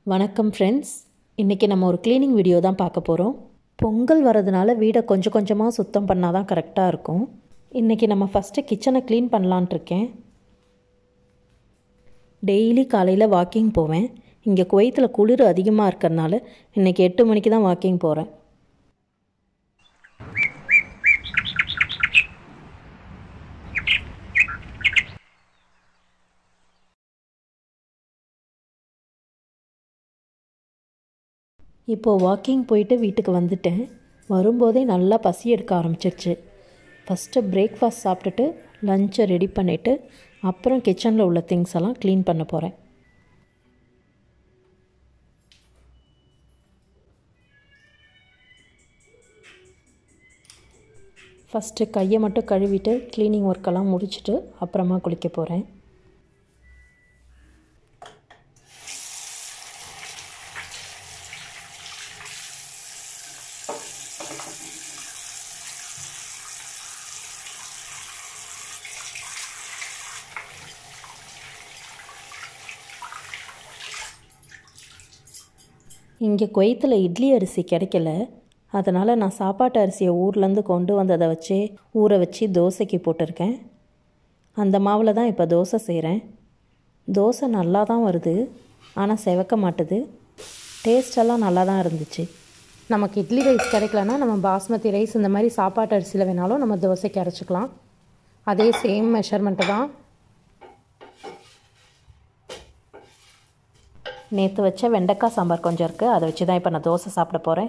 வணக்கம் ஃப்ரெண்ட்ஸ் இன்றைக்கி நம்ம ஒரு க்ளீனிங் வீடியோ தான் பார்க்க போகிறோம் பொங்கல் வரதுனால வீடை கொஞ்சம் கொஞ்சமாக சுத்தம் பண்ணால் தான் கரெக்டாக இருக்கும் இன்றைக்கி நம்ம ஃபஸ்ட்டு கிச்சனை க்ளீன் பண்ணலான் இருக்கேன் டெய்லி காலையில் வாக்கிங் போவேன் இங்கே குவைத்தில் குளிர் அதிகமாக இருக்கிறதுனால இன்றைக்கி எட்டு மணிக்கு தான் வாக்கிங் போகிறேன் இப்போது வாக்கிங் போயிட்டு வீட்டுக்கு வந்துட்டேன் வரும்போதே நல்லா பசி எடுக்க ஆரம்பிச்சிருச்சு ஃபஸ்ட்டு பிரேக்ஃபாஸ்ட் சாப்பிட்டுட்டு லஞ்சை ரெடி பண்ணிவிட்டு அப்புறம் கிச்சனில் உள்ள திங்ஸ் எல்லாம் க்ளீன் பண்ண போகிறேன் ஃபஸ்ட்டு கையை மட்டும் கழுவிட்டு க்ளீனிங் ஒர்க்கெல்லாம் முடிச்சுட்டு அப்புறமா குளிக்க போகிறேன் இங்கே குவைத்தில் இட்லி அரிசி கிடைக்கல அதனால் நான் சாப்பாட்டு அரிசியை ஊர்லேருந்து கொண்டு வந்ததை வச்சே ஊற வச்சு தோசைக்கு போட்டிருக்கேன் அந்த மாவில் தான் இப்போ தோசை செய்கிறேன் தோசை நல்லா தான் வருது ஆனால் செவக்க மாட்டுது டேஸ்டெல்லாம் நல்லா தான் இருந்துச்சு நமக்கு இட்லி ரைஸ் கிடைக்கலனா நம்ம பாஸ்மதி ரைஸ் இந்த மாதிரி சாப்பாட்டு அரிசியில் வேணாலும் நம்ம தோசைக்கு அரைச்சிக்கலாம் அதே சேம் மெஷர்மெண்ட்டு தான் நேற்று வச்ச வெண்டைக்காய் சாம்பார் கொஞ்சம் இருக்குது அதை வச்சு தான் இப்போ நான் தோசை சாப்பிட போகிறேன்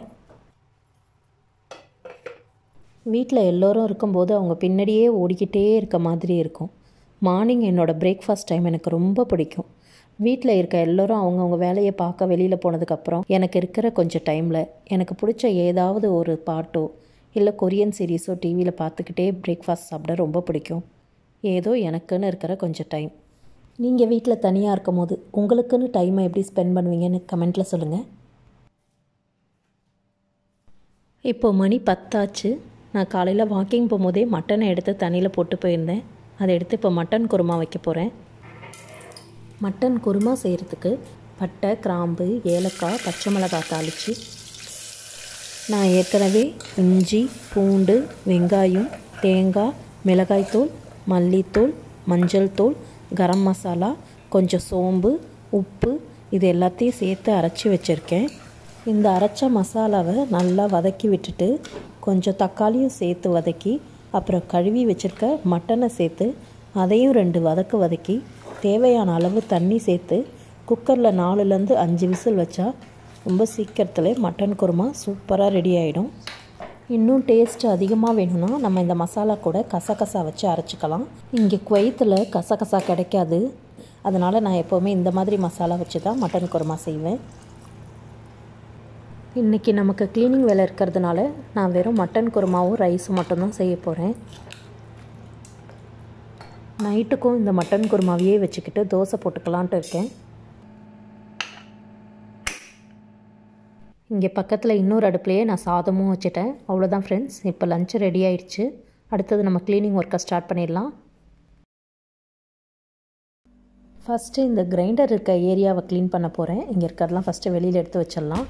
வீட்டில் எல்லோரும் இருக்கும்போது அவங்க பின்னாடியே ஓடிக்கிட்டே இருக்க மாதிரி இருக்கும் மார்னிங் என்னோடய பிரேக்ஃபாஸ்ட் டைம் எனக்கு ரொம்ப பிடிக்கும் வீட்டில் இருக்க எல்லோரும் அவங்கவுங்க வேலையை பார்க்க வெளியில் போனதுக்கப்புறம் எனக்கு இருக்கிற கொஞ்சம் டைமில் எனக்கு பிடிச்ச ஏதாவது ஒரு பாட்டோ இல்லை கொரியன் சீரீஸோ டிவியில் பார்த்துக்கிட்டே பிரேக்ஃபாஸ்ட் சாப்பிட ரொம்ப பிடிக்கும் ஏதோ எனக்குன்னு இருக்கிற கொஞ்சம் டைம் நீங்கள் வீட்டில் தனியாக இருக்கும் போது உங்களுக்குன்னு டைமை எப்படி ஸ்பெண்ட் பண்ணுவீங்கன்னு கமெண்ட்டில் சொல்லுங்கள் இப்போ மணி பத்தாச்சு நான் காலையில் வாக்கிங் போகும்போதே மட்டனை எடுத்து தண்ணியில் போட்டு போயிருந்தேன் அதை எடுத்து இப்போ மட்டன் குருமா வைக்க போகிறேன் மட்டன் குருமா செய்கிறதுக்கு பட்டை கிராம்பு ஏலக்காய் பச்சை மிளகாய் தாளித்து நான் ஏற்கனவே இஞ்சி பூண்டு வெங்காயம் தேங்காய் மிளகாய்த்தூள் மல்லித்தூள் மஞ்சள் தூள் கரம் மசாலா கொஞ்சம் சோம்பு உப்பு இது எல்லாத்தையும் சேர்த்து அரைச்சி வச்சுருக்கேன் இந்த அரைச்ச மசாலாவை நல்லா வதக்கி விட்டுட்டு கொஞ்சம் தக்காளியும் சேர்த்து வதக்கி அப்புறம் கழுவி வச்சுருக்க மட்டனை சேர்த்து அதையும் ரெண்டு வதக்கு வதக்கி தேவையான அளவு தண்ணி சேர்த்து குக்கரில் நாலுலேருந்து அஞ்சு விசில் வச்சா ரொம்ப சீக்கிரத்தில் மட்டன் குருமா சூப்பராக ரெடி ஆகிடும் இன்னும் டேஸ்ட் அதிகமாக வேணும்னா நம்ம இந்த மசாலா கூட கசகசா வச்சு அரைச்சிக்கலாம் இங்கே குவைத்தில் கசகசா கிடைக்காது அதனால் நான் எப்போவுமே இந்த மாதிரி மசாலா வச்சு தான் மட்டன் குருமா செய்வேன் இன்றைக்கி நமக்கு க்ளீனிங் வேலை இருக்கிறதுனால நான் வெறும் மட்டன் குருமாவும் ரைஸும் மட்டும்தான் செய்ய போகிறேன் நைட்டுக்கும் இந்த மட்டன் குருமாவையே வச்சுக்கிட்டு தோசை போட்டுக்கலான்ட்டு இருக்கேன் இங்கே பக்கத்தில் இன்னொரு அடுப்புலையே நான் சாதமும் வச்சுட்டேன் அவ்வளோதான் ஃப்ரெண்ட்ஸ் இப்போ லஞ்ச் ரெடி ஆயிடுச்சு அடுத்தது நம்ம க்ளீனிங் ஒர்க்கை ஸ்டார்ட் பண்ணிடலாம் ஃபஸ்ட்டு இந்த கிரைண்டர் இருக்க ஏரியாவை க்ளீன் பண்ண போகிறேன் இங்கே இருக்கிறதெல்லாம் ஃபஸ்ட்டு வெளியில் எடுத்து வச்சிடலாம்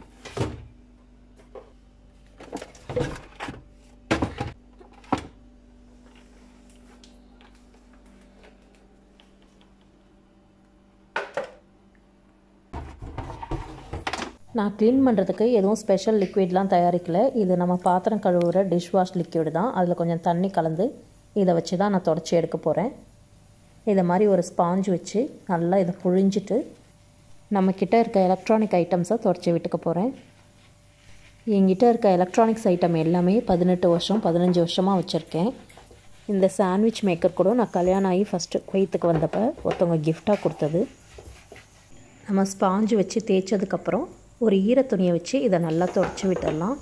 நான் க்ளீன் பண்ணுறதுக்கு எதுவும் ஸ்பெஷல் லிக்விட்லாம் தயாரிக்கலை இது நம்ம பாத்திரம் கழுவுற டிஷ் வாஷ் லிக்விட் தான் அதில் கொஞ்சம் தண்ணி கலந்து இதை வச்சு தான் நான் தொடச்சி எடுக்க போகிறேன் இதை மாதிரி ஒரு ஸ்பாஞ்ச் வச்சு நல்லா இதை புழிஞ்சிட்டு நம்மக்கிட்ட இருக்க எலக்ட்ரானிக் ஐட்டம்ஸை தொடச்சி விட்டுக்க போகிறேன் என்கிட்ட இருக்க எலக்ட்ரானிக்ஸ் ஐட்டம் எல்லாமே பதினெட்டு வருஷம் பதினஞ்சு வருஷமாக வச்சுருக்கேன் இந்த சாண்ட்விச் மேக்கர் கூட நான் கல்யாணம் ஆகி ஃபஸ்ட்டு குவைத்துக்கு வந்தப்போ ஒருத்தவங்க கிஃப்டாக கொடுத்தது நம்ம ஸ்பாஞ்சு வச்சு தேய்ச்சதுக்கப்புறம் ஒரு ஈர துணியை வச்சு இதை நல்லா தொடச்சி விட்டுடலாம்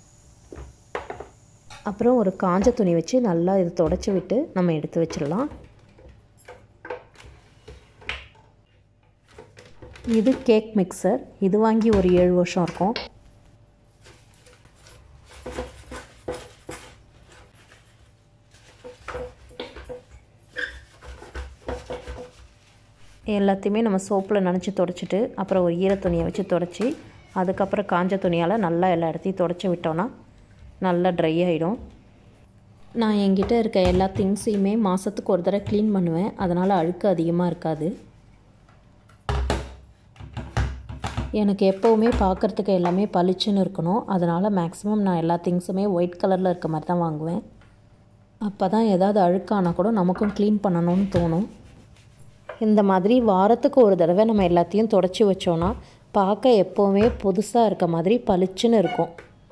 அப்புறம் ஒரு காஞ்ச துணி வச்சு நல்லா இதை தொடச்சி விட்டு நம்ம எடுத்து வச்சிடலாம் இது கேக் மிக்சர் இது வாங்கி ஒரு ஏழு வருஷம் இருக்கும் எல்லாத்தையுமே நம்ம சோப்பில் நனைச்சி தொடச்சிட்டு அப்புறம் ஒரு ஈர துணியை வச்சு தொடச்சி அதுக்கப்புறம் காஞ்ச துணியால் நல்லா எல்லா இடத்தையும் தொடச்சி விட்டோன்னா நல்லா ட்ரை ஆகிடும் நான் என்கிட்ட இருக்க எல்லா திங்ஸையுமே மாதத்துக்கு ஒரு தடவை க்ளீன் பண்ணுவேன் அதனால் அழுக்கு அதிகமாக இருக்காது எனக்கு எப்போவுமே பார்க்குறதுக்கு எல்லாமே பளிச்சுன்னு இருக்கணும் அதனால் மேக்ஸிமம் நான் எல்லா திங்ஸுமே ஒயிட் கலரில் இருக்க மாதிரி தான் வாங்குவேன் அப்போ தான் ஏதாவது அழுக்கானா கூட நமக்கும் க்ளீன் பண்ணணும்னு தோணும் இந்த மாதிரி வாரத்துக்கு ஒரு தடவை நம்ம எல்லாத்தையும் தொடச்சி வச்சோன்னா பார்க்க எப்போவுமே புதுசாக இருக்க மாதிரி பளிச்சுன்னு இருக்கும்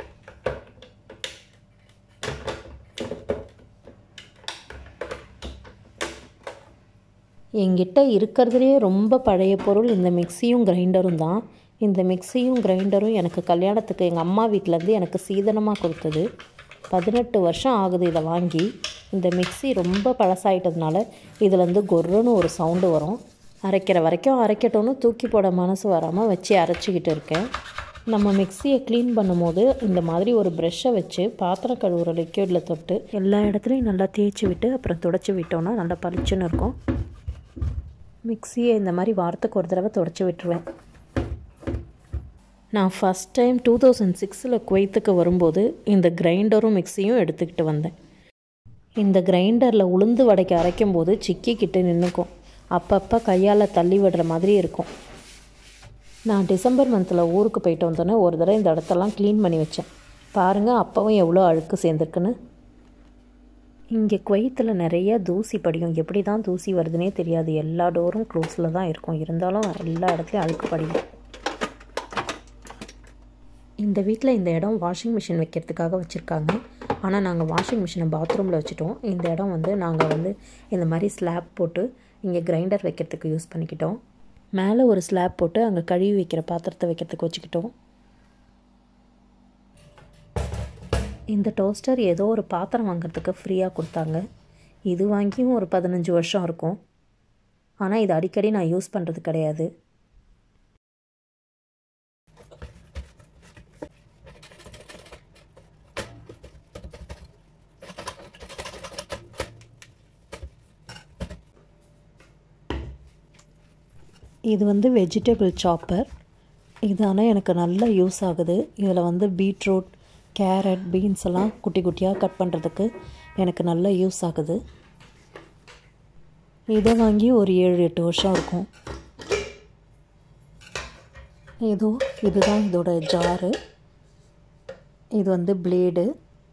என்கிட்ட இருக்கிறதுலே ரொம்ப பழைய பொருள் இந்த மிக்சியும் கிரைண்டரும் தான் இந்த மிக்சியும் கிரைண்டரும் எனக்கு கல்யாணத்துக்கு எங்கள் அம்மா வீட்டிலேருந்து எனக்கு சீதனமாக கொடுத்தது பதினெட்டு வருஷம் ஆகுது இதை வாங்கி இந்த மிக்சி ரொம்ப பழசாயிட்டதுனால இதுலேருந்து கொர்ருன்னு ஒரு சவுண்டு வரும் அரைக்கிற வரைக்கும் அரைக்கட்டும்னு தூக்கி போட மனசு வராமல் வச்சு அரைச்சிக்கிட்டு இருக்கேன் நம்ம மிக்சியை க்ளீன் பண்ணும்போது இந்த மாதிரி ஒரு ப்ரெஷ்ஷை வச்சு பாத்திரம் கழுவுற லிக்யூடில் தொட்டு எல்லா இடத்துலையும் நல்லா தேய்ச்சி விட்டு அப்புறம் துடைச்சி விட்டோன்னா நல்லா பளிச்சுன்னு இருக்கும் மிக்சியை இந்த மாதிரி வாரத்துக்கு ஒரு தடவை தொடச்சி விட்டுருவேன் நான் ஃபஸ்ட் டைம் டூ தௌசண்ட் சிக்ஸில் குவைத்துக்கு வரும்போது இந்த கிரைண்டரும் மிக்சியும் எடுத்துக்கிட்டு வந்தேன் இந்த கிரைண்டரில் உளுந்து வடைக்கு அரைக்கும் போது சிக்கிக்கிட்டு நின்றுக்கும் அப்பப்போ கையால் தள்ளி விடுற மாதிரி இருக்கும் நான் டிசம்பர் மந்தில் ஊருக்கு போயிட்டு வந்தோன்னே ஒரு தடவை இந்த இடத்தெல்லாம் க்ளீன் பண்ணி வச்சேன் பாருங்கள் அப்போவும் எவ்வளோ அழுக்கு சேர்ந்துருக்குன்னு இங்கே குவைத்தில் நிறைய தூசி படியும் எப்படி தான் தூசி வருதுன்னே தெரியாது எல்லா டோரும் க்ளோஸில் தான் இருக்கும் இருந்தாலும் எல்லா இடத்துலையும் அழுக்கு படியும் இந்த வீட்டில் இந்த இடம் வாஷிங் மிஷின் வைக்கிறதுக்காக வச்சுருக்காங்க ஆனால் நாங்கள் வாஷிங் மிஷினை பாத்ரூமில் வச்சுட்டோம் இந்த இடம் வந்து நாங்கள் வந்து இந்த மாதிரி ஸ்லாப் போட்டு இங்கே கிரைண்டர் வைக்கிறதுக்கு யூஸ் பண்ணிக்கிட்டோம் மேலே ஒரு ஸ்லாப் போட்டு அங்கே கழுவி வைக்கிற பாத்திரத்தை வைக்கிறதுக்கு வச்சுக்கிட்டோம் இந்த டோஸ்டர் ஏதோ ஒரு பாத்திரம் வாங்குறதுக்கு ஃப்ரீயாக கொடுத்தாங்க இது வாங்கியும் ஒரு பதினஞ்சு வருஷம் இருக்கும் ஆனால் இது அடிக்கடி நான் யூஸ் பண்ணுறது கிடையாது இது வந்து வெஜிடபிள் சாப்பர் இது ஆனால் எனக்கு நல்லா யூஸ் ஆகுது இதில் வந்து பீட்ரூட் கேரட் பீன்ஸ் எல்லாம் குட்டி குட்டியாக கட் பண்ணுறதுக்கு எனக்கு நல்லா யூஸ் ஆகுது இதை வாங்கி ஒரு ஏழு எட்டு வருஷம் இருக்கும் ஏதோ இதுதான் இதோட ஜாரு இது வந்து பிளேடு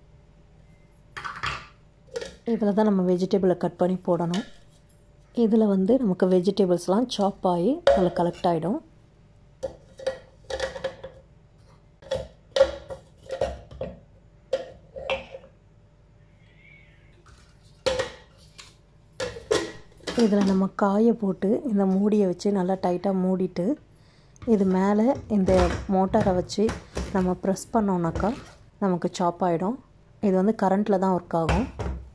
இதில் தான் நம்ம வெஜிடபிளை கட் பண்ணி போடணும் இதில் வந்து நமக்கு வெஜிடபிள்ஸ்லாம் சாப் ஆகி அதில் கலெக்ட் ஆகிடும் இதில் நம்ம காய போட்டு இந்த மூடியை வச்சு நல்லா டைட்டாக மூடிட்டு இது மேலே இந்த மோட்டாரை வச்சு நம்ம ப்ரெஸ் பண்ணோன்னாக்கா நமக்கு சாப் ஆகிடும் இது வந்து கரண்ட்டில் தான் ஒர்க் ஆகும்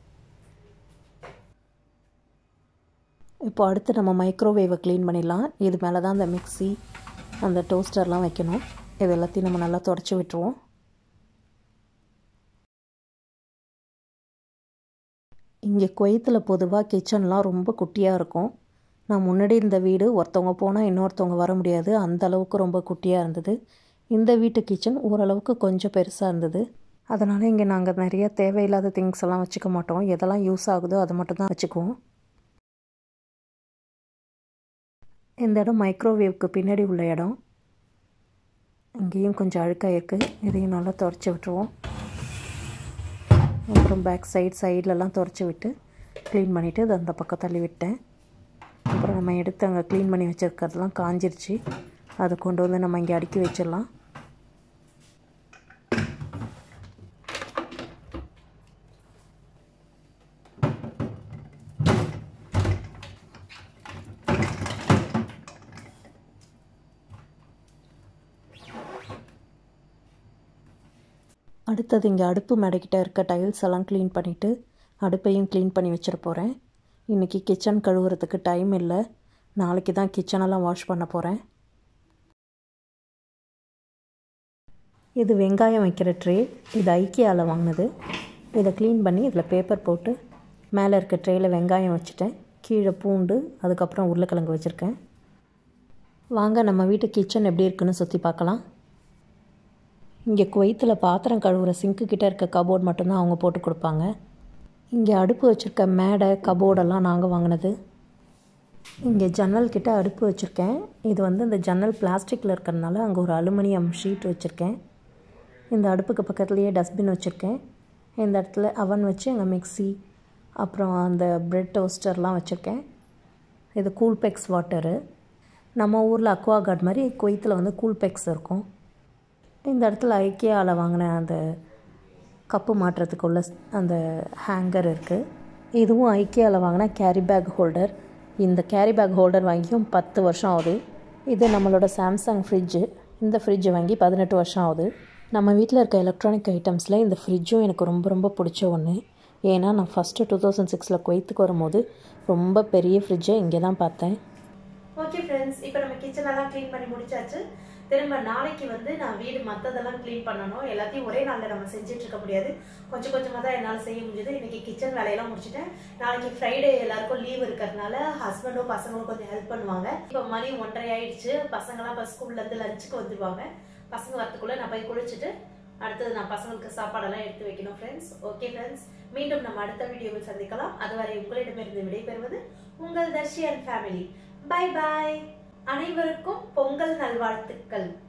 இப்போ அடுத்து நம்ம மைக்ரோவேவை க்ளீன் பண்ணிடலாம் இது மேலே தான் அந்த மிக்சி அந்த டோஸ்டர்லாம் வைக்கணும் இது எல்லாத்தையும் நம்ம நல்லா தொடச்சி விட்டுருவோம் இங்கே குவைத்தில் பொதுவாக கிச்சன்லாம் ரொம்ப குட்டியாக இருக்கும் நான் முன்னாடி இருந்த வீடு ஒருத்தவங்க போனால் இன்னொருத்தவங்க வர முடியாது அந்த அளவுக்கு ரொம்ப குட்டியாக இருந்தது இந்த வீட்டு கிச்சன் ஓரளவுக்கு கொஞ்சம் பெருசாக இருந்தது அதனால் இங்கே நாங்கள் நிறைய தேவையில்லாத திங்ஸ் எல்லாம் வச்சுக்க மாட்டோம் எதெல்லாம் யூஸ் ஆகுதோ அதை மட்டும் தான் வச்சுக்குவோம் இந்த இடம் மைக்ரோவேவ்க்கு பின்னாடி உள்ள இடம் இங்கேயும் கொஞ்சம் அழுக்காக இருக்குது இதையும் நல்லா துடைச்சி விட்டுருவோம் அப்புறம் பேக் சைடு சைட்லலாம் துடைச்சி விட்டு க்ளீன் பண்ணிவிட்டு அது அந்த பக்கம் தள்ளி விட்டேன் அப்புறம் நம்ம எடுத்து அங்கே க்ளீன் பண்ணி வச்சுருக்கிறதுலாம் காஞ்சிருச்சு அதை கொண்டு வந்து நம்ம இங்கே அடுக்கி வச்சிடலாம் அடுத்தது இங்கே அடுப்பு மேடைக்கிட்ட இருக்க டைல்ஸ் எல்லாம் க்ளீன் பண்ணிவிட்டு அடுப்பையும் க்ளீன் பண்ணி வச்சிட போகிறேன் இன்றைக்கி கிச்சன் கழுவுறதுக்கு டைம் இல்லை நாளைக்கு தான் கிச்சனெல்லாம் வாஷ் பண்ண போகிறேன் இது வெங்காயம் வைக்கிற ட்ரே இது ஐக்கியாவில் வாங்கினது இதை க்ளீன் பண்ணி இதில் பேப்பர் போட்டு மேலே இருக்க ட்ரேயில் வெங்காயம் வச்சுட்டேன் கீழே பூண்டு அதுக்கப்புறம் உருளைக்கிழங்கு வச்சுருக்கேன் வாங்க நம்ம வீட்டு கிச்சன் எப்படி இருக்குன்னு சுற்றி பார்க்கலாம் இங்கே குவைத்தில் பாத்திரம் கழுவுற சிங்க்கு கிட்ட இருக்க கபோர்ட் மட்டும்தான் அவங்க போட்டு கொடுப்பாங்க இங்கே அடுப்பு வச்சுருக்க மேடை கபோர்டெல்லாம் நாங்கள் வாங்கினது இங்கே ஜன்னல் கிட்ட அடுப்பு வச்சுருக்கேன் இது வந்து இந்த ஜன்னல் பிளாஸ்டிக்கில் இருக்கிறதுனால அங்கே ஒரு அலுமினியம் ஷீட் வச்சுருக்கேன் இந்த அடுப்புக்கு பக்கத்துலேயே டஸ்ட்பின் வச்சுருக்கேன் இந்த இடத்துல அவன் வச்சு எங்கள் மிக்ஸி அப்புறம் அந்த ப்ரெட் டோஸ்டர்லாம் வச்சுருக்கேன் இது கூல்பெக்ஸ் வாட்டரு நம்ம ஊரில் அக்வா கார்ட் மாதிரி குவைத்தில் வந்து கூல்பெக்ஸ் இருக்கும் இந்த இடத்துல ஐக்கியாவில் வாங்கின அந்த கப்பு மாட்டுறதுக்குள்ள அந்த ஹேங்கர் இருக்குது இதுவும் ஐக்கியாவில் வாங்கின கேரி பேக் ஹோல்டர் இந்த கேரி பேக் ஹோல்டர் வாங்கியும் பத்து வருஷம் ஆகுது இது நம்மளோட சாம்சங் ஃப்ரிட்ஜு இந்த ஃப்ரிட்ஜ் வாங்கி பதினெட்டு வருஷம் ஆகுது நம்ம வீட்டில் இருக்க எலக்ட்ரானிக் ஐட்டம்ஸில் இந்த ஃப்ரிட்ஜும் எனக்கு ரொம்ப ரொம்ப பிடிச்ச ஒன்று ஏன்னா நான் ஃபஸ்ட்டு டூ தௌசண்ட் சிக்ஸில் குவைத்துக்கு வரும்போது ரொம்ப பெரிய ஃப்ரிட்ஜை இங்கே தான் பார்த்தேன் ஓகே ஃப்ரெண்ட்ஸ் இப்போ நம்ம கிச்சனெல்லாம் க்ளீன் பண்ணி முடிச்சாச்சு திரும்ப நாளைக்கு வந்து நான் வீடு மற்றதெல்லாம் க்ளீன் பண்ணணும் எல்லாத்தையும் ஒரே நாளில் நம்ம செஞ்சுட்டு இருக்க முடியாது கொஞ்சம் கொஞ்சமாக தான் என்னால் செய்ய முடியுது இன்னைக்கு கிச்சன் வேலையெல்லாம் முடிச்சுட்டேன் நாளைக்கு ஃப்ரைடே எல்லாருக்கும் லீவ் இருக்கிறதுனால ஹஸ்பண்டும் பசங்களும் கொஞ்சம் ஹெல்ப் பண்ணுவாங்க இப்போ மணி ஒன்றரை ஆயிடுச்சு பசங்களாம் இப்போ ஸ்கூல்லேருந்து லஞ்சுக்கு வந்துடுவாங்க பசங்க வரத்துக்குள்ளே நான் போய் குளிச்சுட்டு அடுத்தது நான் பசங்களுக்கு சாப்பாடெல்லாம் எடுத்து வைக்கணும் ஃப்ரெண்ட்ஸ் ஓகே ஃப்ரெண்ட்ஸ் மீண்டும் நம்ம அடுத்த வீடியோவில் சந்திக்கலாம் அதுவரை உங்களிடமிருந்து விடைபெறுவது உங்கள் Darshi and family bye bye அனைவருக்கும் பொங்கல் நல்வாழ்த்துக்கள்